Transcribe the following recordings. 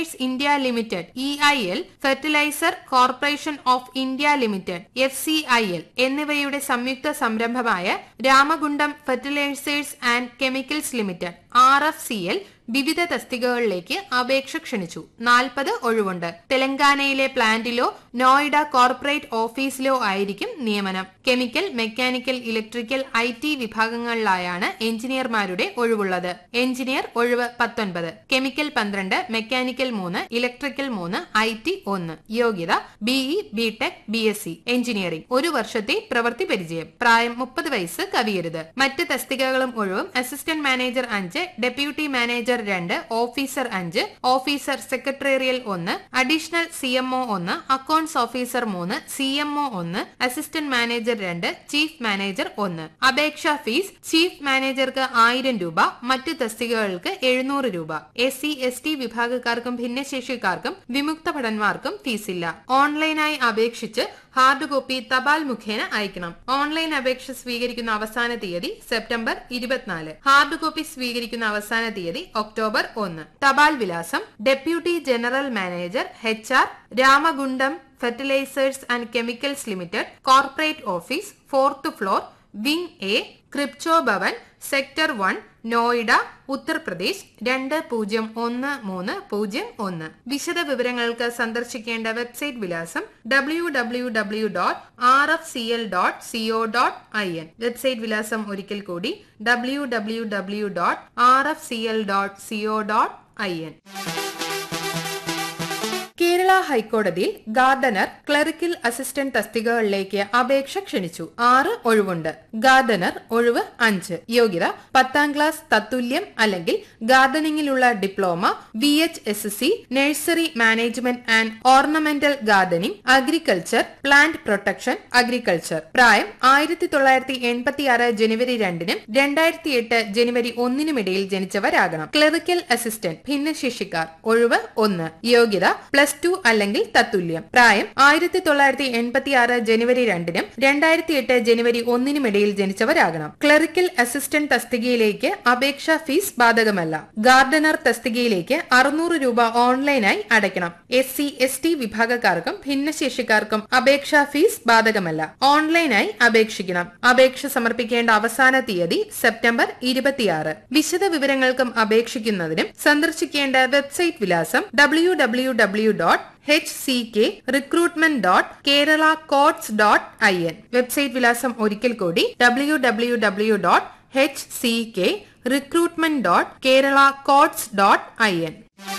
fertilisers India limited E I L fertilizer corporation of India limited F C I L എന്നിവയുടെ സംയുക്ത സംരംഭമായ Ramagundam fertilizers and chemicals limited R F C L വിവിധ തസ്തികകളിലേക്ക് അപേക്ഷ ക്ഷണിച്ചു നാൽപ്പത് ഒഴിവുണ്ട് തെലങ്കാനയിലെ പ്ലാന്റിലോ നോയിഡ കോർപ്പറേറ്റ് ഓഫീസിലോ ആയിരിക്കും നിയമനം chemical mechanical electrical I T വിഭാഗങ്ങളിലായാണ് എഞ്ചിനീയർമാരുടെ ഒഴിവുള്ളത് എഞ്ചിനീയർ ഒഴിവ് പത്തൊൻപത് കെമിക്കൽ പന്ത്രണ്ട് മെക്കാനിക്കൽ മൂന്ന് ഇലക്ട്രിക്കൽ മൂന്ന് ഐ ടി ഒന്ന് യോഗ്യത BE B Tech B S C engineering ഒരു വർഷത്തെ പ്രവൃത്തി പരിചയം പ്രായം മുപ്പത് വയസ്സ് കവിയരുത് മറ്റ് തസ്തികകളും ഒഴിവും അസിസ്റ്റന്റ് മാനേജർ അഞ്ച് ഡെപ്യൂട്ടി മാനേജർ രണ്ട് ഓഫീസർ അഞ്ച് ഓഫീസർ സെക്രട്ടേറിയൽ ഒന്ന് അഡീഷണൽ സി എംഒ ഒന്ന് അക്കൌണ്ട്സ് ഓഫീസർ മൂന്ന് സി എംഒ ഒന്ന് അസിസ്റ്റന്റ് മാനേജർ രണ്ട് ചീഫ് മാനേജർ ഒന്ന് അപേക്ഷാ ഫീസ് ചീഫ് മാനേജർക്ക് ആയിരം രൂപ മറ്റ് തസ്തികകൾക്ക് എഴുന്നൂറ് രൂപ എസ് സി എസ് ടി വിഭാഗക്കാർക്കും ഭിന്നശേഷിക്കാർക്കും വിമുക്ത ഭടന്മാർക്കും ഫീസില്ല ഓൺലൈനായി അപേക്ഷിച്ച് ഹാർഡ് കോപ്പി തപാൽ മുഖേന അയക്കണം ഓൺലൈൻ അപേക്ഷ സ്വീകരിക്കുന്ന അവസാന തീയതി സെപ്റ്റംബർ ഇരുപത്തിനാല് ഹാർഡ് കോപ്പി സ്വീകരിക്കുന്ന അവസാന തീയതി ഒക്ടോബർ ഒന്ന് തപാൽ വിലാസം deputy general manager H R Ramagundam fertilizers and chemicals limited corporate office fourth floor wing A Kribhco Bhavan sector one Noida Uttar Pradesh രണ്ട് പൂജ്യം ഒന്ന് മൂന്ന് പൂജ്യം ഒന്ന് വിശദ വിവരങ്ങൾക്ക് സന്ദർശിക്കേണ്ട വെബ്സൈറ്റ് വിലാസം W W W dot R F C L dot CO dot I N website വിലാസം ഒരിക്കൽ കൂടി W W W dot R F C L dot CO dot I N Kerala ഹൈക്കോടതിയിൽ ഗാർഡനർ ക്ലറിക്കൽ അസിസ്റ്റന്റ് തസ്തികകളിലേക്ക് അപേക്ഷ ക്ഷണിച്ചു ആറ് ഒഴിവുണ്ട് Gardner ഒഴിവ് അഞ്ച് യോഗ്യത പത്താം ക്ലാസ് തത്തുല്യം അല്ലെങ്കിൽ ഗാർഡനിങ്ങിലുള്ള diploma V H S S C nursery management and ornamental gardening agriculture plant protection agriculture പ്രായം ആയിരത്തി തൊള്ളായിരത്തി എൺപത്തി ആറ് ജനുവരി രണ്ടിനും രണ്ടായിരത്തി എട്ട് ജനുവരി ഒന്നിനുമിടയിൽ ജനിച്ചവരാകണം ക്ലറിക്കൽ അസിസ്റ്റന്റ് ഭിന്നശേഷിക്കാർ ഒഴിവ് ഒന്ന് യോഗ്യത പ്ലസ് ടു അല്ലെങ്കിൽ തത്തുല്യം പ്രായം ആയിരത്തി തൊള്ളായിരത്തി എൺപത്തി ആറ് ജനുവരി രണ്ടിനും രണ്ടായിരത്തി എട്ട് ജനുവരി ഒന്നിനും ഇടയിൽ ജനിച്ചവരാകണം ക്ലറിക്കൽ അസിസ്റ്റന്റ് തസ്തികയിലേക്ക് അപേക്ഷാ ഫീസ് ബാധകമല്ല ഗാർഡനർ തസ്തികയിലേക്ക് അറുന്നൂറ് രൂപ ഓൺലൈനായി അടയ്ക്കണം എസ് സി എസ് ടി വിഭാഗക്കാർക്കും ഭിന്നശേഷിക്കാർക്കും അപേക്ഷാ ഫീസ് ബാധകമല്ല ഓൺലൈനായി അപേക്ഷിക്കണം അപേക്ഷ സമർപ്പിക്കേണ്ട അവസാന തീയതി സെപ്റ്റംബർ ഇരുപത്തിയാറ് വിശദ വിവരങ്ങൾക്കും അപേക്ഷിക്കുന്നതിനും സന്ദർശിക്കേണ്ട വെബ്സൈറ്റ് വിലാസം W W W dot H C K recruitment dot Kerala courts dot I N website വിലാസം ഒരിക്കൽ കൂടി W W W dot H C K recruitment dot Kerala courts dot I N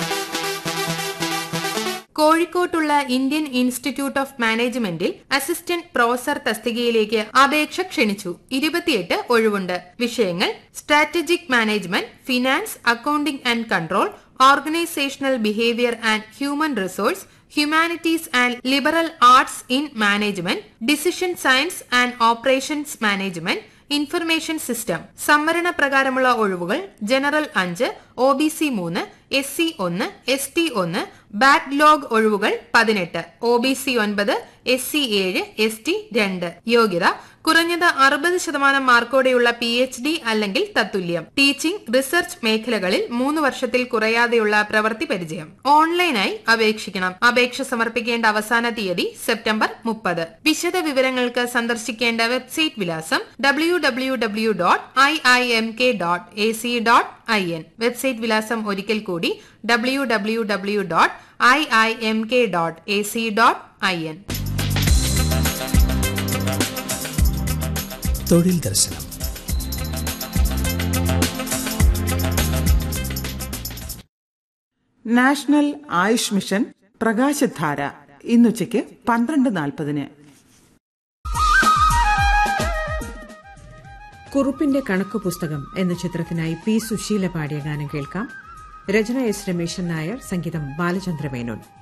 കോഴിക്കോട്ടുള്ള ഇന്ത്യൻ ഇൻസ്റ്റിറ്റ്യൂട്ട് ഓഫ് മാനേജ്മെന്റിൽ assistant professor തസ്തികയിലേക്ക് അപേക്ഷ ക്ഷണിച്ചു ഇരുപത്തിയെട്ട് ഒഴിവുണ്ട് വിഷയങ്ങൾ strategic management finance accounting and control organisational behaviour and human resource humanities and liberal arts in management decision science and operations management information system സംവരണ പ്രകാരമുള്ള ഒഴിവുകൾ ജനറൽ അഞ്ച് ഒ ബി സി മൂന്ന് എസ് സി ഒന്ന് എസ് ടി ഒന്ന് backlog ഒഴിവുകൾ പതിനെട്ട് O B C ഒൻപത് എസ് സി ഏഴ് എസ് ടി രണ്ട് യോഗ്യത കുറഞ്ഞത് അറുപത് ശതമാനം മാർക്കോടെയുള്ള പി എച്ച് ഡി അല്ലെങ്കിൽ തത്തുല്യം ടീച്ചിംഗ് റിസർച്ച് മേഖലകളിൽ മൂന്ന് വർഷത്തിൽ കുറയാതെയുള്ള പ്രവൃത്തി പരിചയം ഓൺലൈനായി അപേക്ഷിക്കണം അപേക്ഷ സമർപ്പിക്കേണ്ട അവസാന തീയതി സെപ്റ്റംബർ മുപ്പത് വിശദ വിവരങ്ങൾക്ക് സന്ദർശിക്കേണ്ട വെബ്സൈറ്റ് വിലാസം W W W dot I I M K dot A C dot I N website വിലാസം ഒരിക്കൽ കൂടി W W W dot I I M K dot A C dot I N തൊഴിൽ ദർശനം നാഷണൽ ആയുഷ് മിഷൻ പ്രകാശധാര ഇന്നുച്ചയ്ക്ക് പന്ത്രണ്ട് നാൽപ്പതിന് കുറുപ്പിന്റെ കണക്കു പുസ്തകം എന്ന ചിത്രത്തിനായി പി സുശീല പാടിയ ഗാനം കേൾക്കാം രചന എസ് രമേശൻ നായർ സംഗീതം ബാലചന്ദ്രമേനോൻ